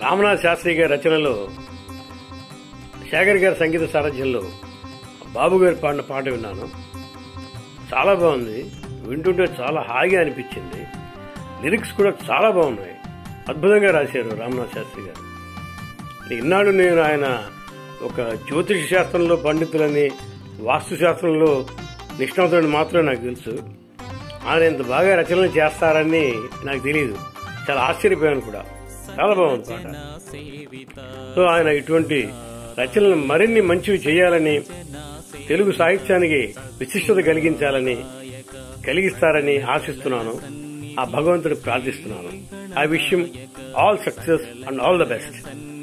రామనాథ్ శాస్త్రి గారి రచనలో శేఖర్ గారి సంగీత సారథ్యంలో బాబు గారి పాడిన పాట విన్నాను చాలా బాగుంది వింటుంటే చాలా హాయిగా అనిపించింది లిరిక్స్ కూడా చాలా బాగున్నాయి అద్భుతంగా రాశారు రామనాథ్ శాస్త్రి గారు ఇన్నాడు నేను ఆయన ఒక జ్యోతిష శాస్త్రంలో పండితులని వాస్తు శాస్త్రంలో నిష్ణాతులని మాత్రమే నాకు తెలుసు ఆయన ఇంత బాగా రచనలు చేస్తారని నాకు తెలియదు చాలా ఆశ్చర్యపోయాను కూడా చాలా బాగుంది పాట సో ఆయన ఇటువంటి రచనలు మరిన్ని మంచివి చేయాలని తెలుగు సాహిత్యానికి విశిష్టత కలిగించాలని కలిగిస్తారని ఆశిస్తున్నాను ఆ భగవంతుడు ప్రార్థిస్తున్నాను ఆ విషయం all success and all the best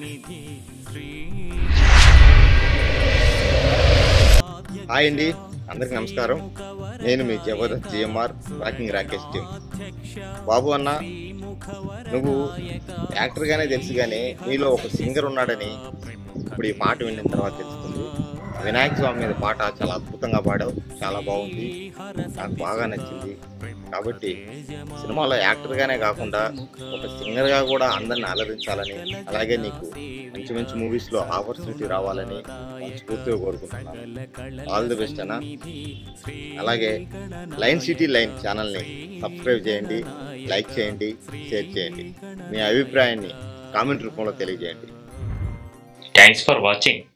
hi అండి అందరికి నమస్కారం నేను మీ Jabardasth GMR rocking Rakesh team బాబు అన్న నువ్వు యాక్టర్గానే తెలుసు కానీ నీలో ఒక సింగర్ ఉన్నాడని ఇప్పుడు ఈ పాట విన్న తర్వాత తెలుస్తుంది వినాయక స్వామి మీద పాట చాలా అద్భుతంగా పాడావు చాలా బాగుంది నాకు బాగా నచ్చింది కాబట్టి సినిమాలో యాక్టర్గానే కాకుండా ఒక సింగర్గా కూడా అందరిని అలరించాలని అలాగే నీకు మంచి మంచి మూవీస్లో ఆపర్చునిటీ రావాలని మనస్ఫూర్తిగా కోరుకుంటున్నాను ఆల్ ది బెస్ట్ అన్న అలాగే లైన్ సిటీ లైన్ ఛానల్ని సబ్స్క్రైబ్ చేయండి లైక్ చేయండి షేర్ చేయండి మీ అభిప్రాయాన్ని కామెంట్ రూపంలో తెలియజేయండి Thanks for watching.